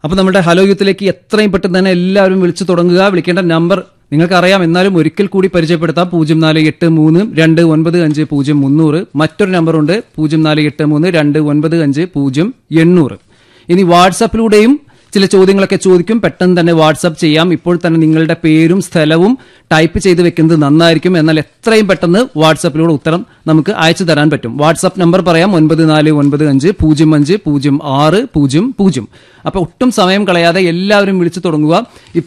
അപ്പോൾ നമ്മുടെ ഹലോ യൂത്തിലേക്ക് എത്രയും പെട്ടെന്ന് തന്നെ എല്ലാവരും വിളിച്ചു തുടങ്ങുക വിളിക്കേണ്ട നമ്പർ നിങ്ങൾക്കറിയാം എന്നാലും ഒരിക്കൽ കൂടി പരിചയപ്പെടുത്താം പൂജ്യം നാല് എട്ട് മൂന്ന് രണ്ട് ഒൻപത് അഞ്ച് പൂജ്യം മുന്നൂറ് മറ്റൊരു നമ്പറുണ്ട് പൂജ്യം നാല് എട്ട് മൂന്ന് രണ്ട് ഒൻപത് അഞ്ച് പൂജ്യം എണ്ണൂറ് ഇനി വാട്സപ്പിലൂടെയും ചില ചോദ്യങ്ങളൊക്കെ ചോദിക്കും പെട്ടെന്ന് തന്നെ വാട്സപ്പ് ചെയ്യാം ഇപ്പോൾ തന്നെ നിങ്ങളുടെ പേരും സ്ഥലവും ടൈപ്പ് ചെയ്ത് വെക്കുന്നത് നന്നായിരിക്കും എന്നാൽ എത്രയും പെട്ടെന്ന് വാട്സപ്പിലൂടെ ഉത്തരം നമുക്ക് അയച്ചു തരാൻ പറ്റും വാട്സപ്പ് നമ്പർ പറയാം ഒൻപത് നാല് ഒൻപത് അഞ്ച് പൂജ്യം അഞ്ച് പൂജ്യം ആറ് പൂജ്യം പൂജ്യം അപ്പൊ ഒട്ടും സമയം കളയാതെ എല്ലാവരും വിളിച്ചു തുടങ്ങുക ഇപ്പോൾ